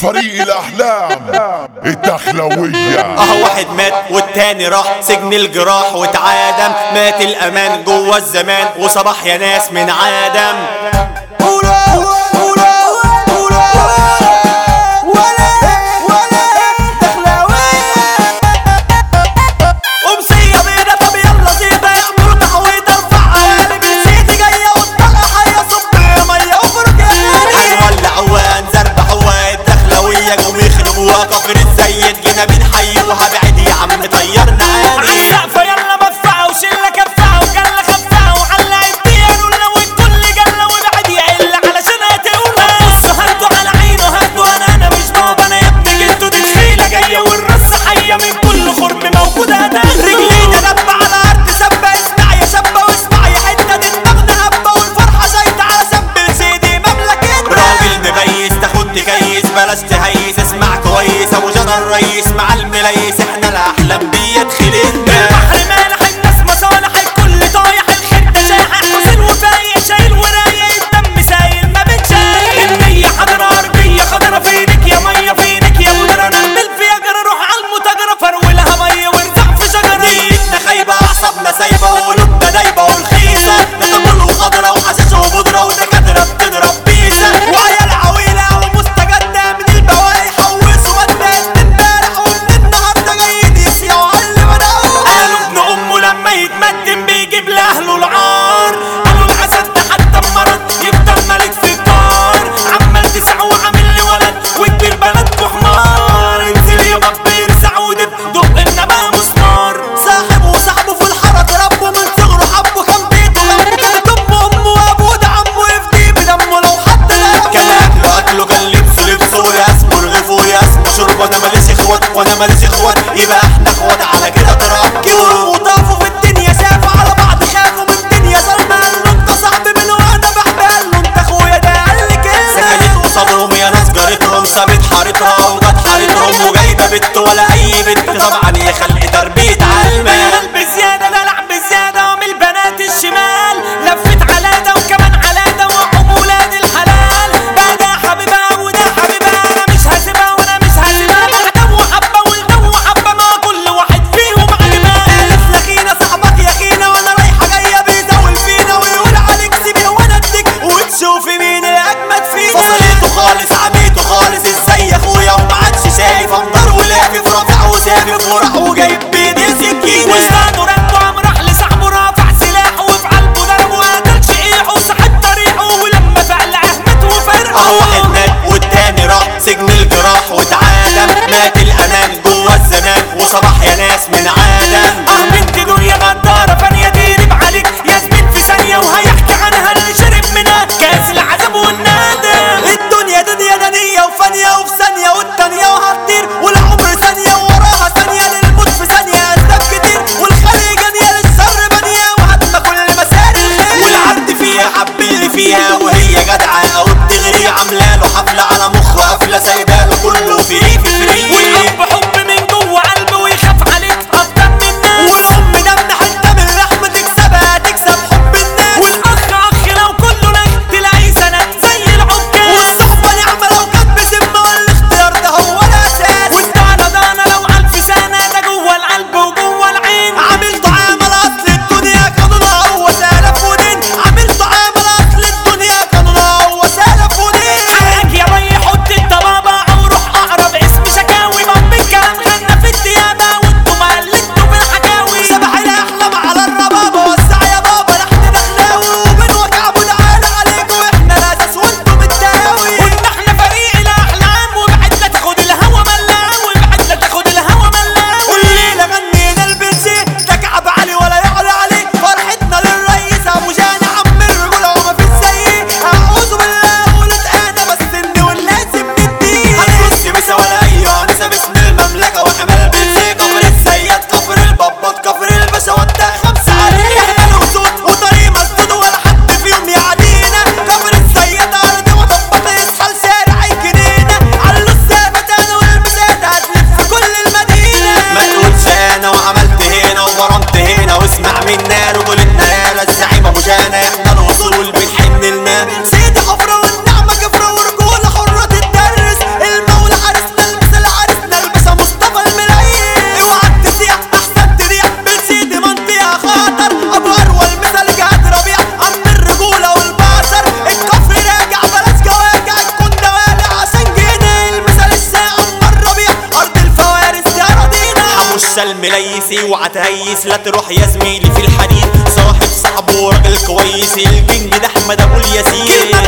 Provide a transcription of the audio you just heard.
فريق الاحلام الدخلوية اه واحد مات والتاني راح سجن الجراح واتعادم مات الامان جوه الزمان وصباح يا ناس من عدم أمسية بينا طب يلا زيادة يعملوا تحويض ارفع قالب الزيت جاية والطلقة حية صب مية وفرج هنولع وهنزربح والدخلوية جم يخربوها كفر الزيت جينا بنحيوها بعيد يا عم طيرنا عالي عالسقف يلا مدفعة وشلة كفعة وجلة خفعة وعلق الديان ولو الكل جلة وبعد يعل علشان هتقولها بصوا هاتوا على عينه هاتوا انا انا مش بابا انا يا ابني جلده دي تخيلة جاية والرص حية من كل خرم موجودة انا رجلي تدب على الارض سبة اسمع يا شابة واسمع يا حتة دماغنا هبة والفرحة زايدة على سب سيدي مملكتنا راجل مبيس تاخد تكيس بلاش تهيس اسمع كويس ابو جدر ريس مع المليس احنا الاحلام ديت خلقنا البحر مالح الناس مصالح الكل طايح الخير ده شاحح حسين وفايق شايل ورايق الدم سايل ما بتشايل النية حضرة أرضية خضرة فينك يا مية فينك يا مدرة نعمل فيجرة روح على المتاجرة فرولها مية وارزع في شجرة نيتنا خايبة أعصابنا سايبة وقلوبنا دايبة والخيسة نتمر وخضرة وحشيش وبودرة ودكاترة بتضرب بيسة وعيال عويلة ومستجدة من البواقي حوسوا ودات امبارح ومن النهاردة جايين يسيوا على اللي بدأوا قالوا ابن أمه لما يتمدن بيجيب لأهله العار قالوا العسل ده حتى مرض يفضل ملك في الدار عمال تسع وعامل لي ولد وكبير بلدكوا حمار انزل يا رب يرزع ودب دق انما مسمار صاحب وصاحبه في الحرك ربه من صغره حبه كان بيته جنبه كانت امه امه وابوه ده عمه يفديه بدمه لو حد ضربه كان اكله اكله كان لبسه لبسه ويا اسمه رغيفه ويا اسمه شربه انا ماليش اخوات وانا ماليش اخوات يبقى احنا اخوات على كده تراب كبروا وطافوا في الدنيا شافوا على بعض خافوا من الدنيا ظلمه قال له انت صاحبي من وانا بحبي قال له انت اخويا ده قال لي كده سكنت قصادهم يا ناس جارتهم سابت حارتها وجت حارتهم وجايبه بنت ولا اي بنت طبعا يا خلق تربيه علمان قلب زيادة دلع بزيادة ومن البنات الشمال لفت على ده وكمان على ده وعم ولاد الحلال بقى ده حبيبها وده حبيبها انا مش هسيبها وانا مش هسيبها بقى ده وحبة وده وحبة ما كل واحد فيهم عجبها ألف لخينا صاحبك يا خينا وانا رايحة جاية بيزول فينا ويقول عليك سيبي وانا اديك وتشوفي مين الاجمد فينا فصليته خالص عميته خالص ازاي يا اخويا وما عادش شايف انظر ولافف رافع وسافف وراح وجايب بيدي سكينة وزدانه ركبه قام راح لصاحبه رافع سلاحه وفي قلبه ضربه وقتل شقيقه وسحب طريقه ولما فعل اهمته وفرقه اه واحد مات والتاني راح سجن الجراح واتعادم مات الامان جوه الزمان وصباح يا ناس من عالم اه بنت دنيا غدارة فانية تقلب عليك ياسمين في ثانية وهيحكي عنها اللي شرب منها كاس العذاب والندم الدنيا دنيا دنيا وفانية وفي ثانية والتانية وهتطير والعمر ثانية وراها ثانية للموت في ثانية أسباب كتير والخلق جانية للشر بانية وهتما كل مسار الخير والعبد فيها حب اللي فيها وهي جدعة أو بتغري عاملة له حفلة على مخه قافلة سايبة له كله فري في فري والحب حب من جوه قلبه ويخاف عليك قطع تهيسي اوعى تهيس لا تروح يا زميلي في الحديد صاحب صاحبه راجل كويس الكينج ده احمد ابو الياسين كلمة